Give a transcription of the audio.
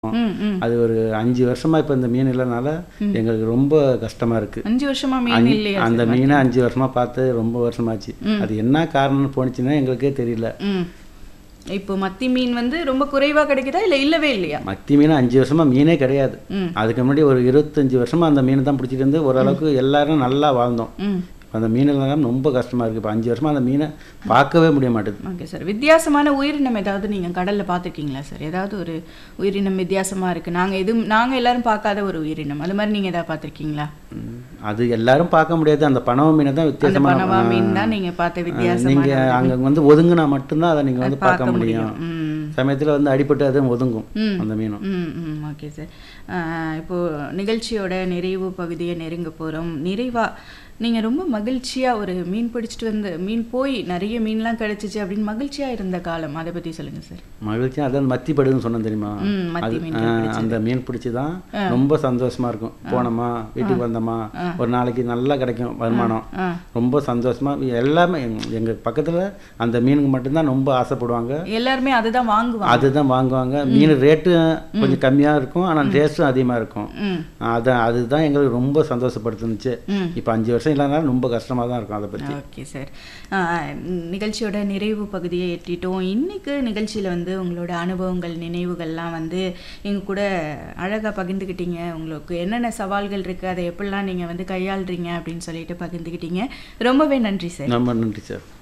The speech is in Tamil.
ம் ம் அது ஒரு அஞ்சு வருஷமா இப்போ இந்த மீன் இல்லைனால எங்களுக்கு ரொம்ப கஷ்டமா இருக்கு அஞ்சு வருஷமா மீன் இல்லையா அந்த மீனை அஞ்சு வருஷமா பார்த்து ரொம்ப வருஷமாச்சு அது என்ன காரணம்னு போனுச்சுன்னா எங்களுக்கே தெரியல ம் இப்போ மத்தி மீன் வந்து ரொம்ப குறைவா கிடைக்குதா இல்ல இல்லவே இல்லையா மத்தி மீன் அஞ்சு வருஷமா மீனே கிடையாது ம் அதுக்கு முன்னாடி ஒரு இருபத்தஞ்சு வருஷமா அந்த மீனை தான் பிடிச்சிட்டு இருந்து ஓரளவுக்கு எல்லாரும் நல்லா வாழ்ந்தோம் ம் அந்த மீன் இல்லைனா ரொம்ப கஷ்டமா இருக்கு இப்போ அஞ்சு வருஷமா அந்த மீனை பார்க்கவே முடிய மாட்டேது ஓகே சார் வித்தியாசமான உயிரினம் ஏதாவது நீங்க கடல்ல பார்த்துருக்கீங்களா சார் ஏதாவது ஒரு உயிரினம் வித்தியாசமா இருக்கு நாங்க எதுவும் நாங்க எல்லாரும் பார்க்காத ஒரு உயிரினம் அது மாதிரி நீங்க ஏதாவது பார்த்துருக்கீங்களா ம். அது எல்லாரும் பார்க்க முடியாது அந்த பனவ மீனை தான் அந்த வித்தியாசமா பனவா மீன் தான் நீங்க பார்த்த வித்தியாசமான நீங்க அங்க வந்து ஒதுங்குனா மட்டும்தான் அதை நீங்க வந்து பார்க்க முடியும் ம் சமயத்துல வந்து அடிபட்டு அது ஒதுங்கும் ம். அந்த மீனும் ம் ம் ஓகே சார் இப்போ நிகழ்ச்சியோட நிறைவு பகுதியை நெருங்க போகிறோம் நிறைவா நீங்கள் ரொம்ப மகிழ்ச்சியாக ஒரு மீன் பிடிச்சிட்டு வந்து மீன் போய் நிறைய மீன்லாம் கிடைச்சிச்சு அப்படின்னு மகிழ்ச்சியாக இருந்த காலம் அதை பற்றி சொல்லுங்கள் சார் மகிழ்ச்சியா அதான் மத்தி படுன்னு சொன்னேன் தெரியுமா ம் மத்தி மீன் ஆ, அந்த மீன் பிடிச்சி தான் ரொம்ப சந்தோஷமா இருக்கும் போனோமா வீட்டுக்கு வந்தோமா ஒரு நாளைக்கு நல்லா கிடைக்கும் வருமானம் ஆ ரொம்ப சந்தோஷமா எல்லாமே எங்க- எங்க பக்கத்துல அந்த மீனுக்கு மட்டும்தான் ரொம்ப ஆசைப்படுவாங்க எல்லாருமே அதுதான் வாங்குவாங்க அதுதான் வாங்குவாங்க மீன் ரேட்டு கொஞ்சம் கம்மியா இருக்கும் ஆனா டேஸ்ட்டும் அதிகமா இருக்கும் ம் அதான் அதுதான் எங்களுக்கு ரொம்ப சந்தோஷப்படுத்துனுச்சு ம் இப்போ அஞ்சு வருஷம் இல்லைனாலும் ரொம்ப கஷ்டமா தான் இருக்கும் அதை பத்தி ஓகே சார் நிகழ்ச்சியோட நிறைவு பகுதியை எட்டிட்டோம் இன்னைக்கு நிகழ்ச்சியில் வந்து உங்களோட அனுபவங்கள் நினைவுகள்லாம் வந்து எங்க கூட அழகாக பகிர்ந்துக்கிட்டீங்க உங்களுக்கு என்னென்ன சவால்கள் இருக்குது அதை எப்படிலாம் நீங்கள் வந்து கையாளுறீங்க அப்படின்னு சொல்லிட்டு பகிர்ந்துக்கிட்டீங்க ரொம்பவே நன்றி சார் ரொம்ப நன்றி சார்